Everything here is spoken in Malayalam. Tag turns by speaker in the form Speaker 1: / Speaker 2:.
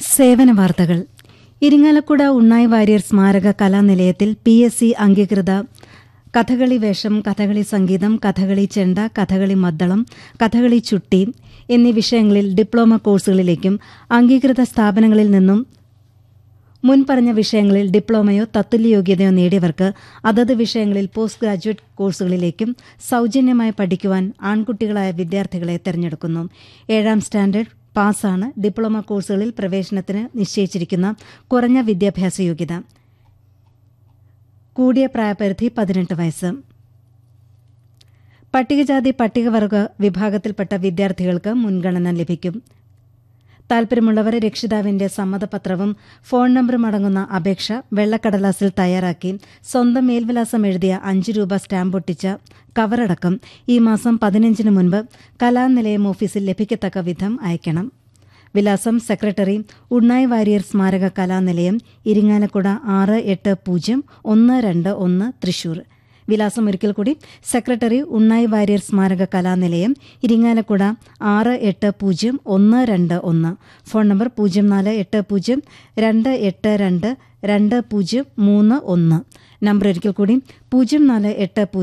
Speaker 1: സേവന വാർത്തകൾ ഇരിങ്ങാലക്കുട ഉണ്ണായി വാര്യർ സ്മാരക കലാനിലയത്തിൽ പി എസ് സി അംഗീകൃത കഥകളി വേഷം കഥകളി സംഗീതം കഥകളി ചെണ്ട കഥകളി മദ്ദളം കഥകളി ചുട്ടി എന്നീ വിഷയങ്ങളിൽ ഡിപ്ലോമ കോഴ്സുകളിലേക്കും അംഗീകൃത സ്ഥാപനങ്ങളിൽ നിന്നും മുൻപറഞ്ഞ വിഷയങ്ങളിൽ ഡിപ്ലോമയോ തത്തുല്യ യോഗ്യതയോ നേടിയവർക്ക് അതത് വിഷയങ്ങളിൽ പോസ്റ്റ് ഗ്രാജുവേറ്റ് കോഴ്സുകളിലേക്കും സൗജന്യമായി പഠിക്കുവാൻ ആൺകുട്ടികളായ വിദ്യാർത്ഥികളെ തെരഞ്ഞെടുക്കുന്നു ഏഴാം സ്റ്റാൻഡേർഡ് പാസ്സാണ് ഡിപ്ലോമ കോഴ്സുകളിൽ പ്രവേശനത്തിന് നിശ്ചയിച്ചിരിക്കുന്ന കുറഞ്ഞ വിദ്യാഭ്യാസ യോഗ്യത കൂടിയ പ്രായപരിധി പതിനെട്ട് വയസ്സ് പട്ടികജാതി പട്ടികവർഗ വിഭാഗത്തിൽപ്പെട്ട വിദ്യാർത്ഥികൾക്ക് മുൻഗണന ലഭിക്കും താൽപര്യമുള്ളവർ രക്ഷിതാവിന്റെ സമ്മതപത്രവും ഫോൺ നമ്പറും അടങ്ങുന്ന അപേക്ഷ വെള്ളക്കടലാസിൽ തയ്യാറാക്കി സ്വന്തം മേൽവിലാസം എഴുതിയ അഞ്ച് രൂപ സ്റ്റാമ്പ് ഒട്ടിച്ച കവറടക്കം ഈ മാസം പതിനഞ്ചിന് മുൻപ് കലാനിലയം ഓഫീസിൽ ലഭിക്കത്തക്ക വിധം അയക്കണം വിലാസം സെക്രട്ടറി ഉണ്ണായി വാര്യർ സ്മാരക കലാനിലയം ഇരിങ്ങാലക്കുട ആറ് എട്ട് പൂജ്യം ഒന്ന് രണ്ട് ഒന്ന് തൃശൂർ വിലാസം ഒരിക്കൽ കൂടി സെക്രട്ടറി ഉണ്ണായി വാര്യർ സ്മാരക കലാനിലയം ഇരിങ്ങാലക്കുട ആറ് എട്ട് പൂജ്യം ഒന്ന് രണ്ട് ഒന്ന് ഫോൺ നമ്പർ പൂജ്യം നാല് എട്ട് പൂജ്യം രണ്ട് എട്ട് രണ്ട് രണ്ട് പൂജ്യം മൂന്ന് ഒന്ന് നമ്പർ ഒരിക്കൽ കൂടി പൂജ്യം നാല് എട്ട് പൂജ്യം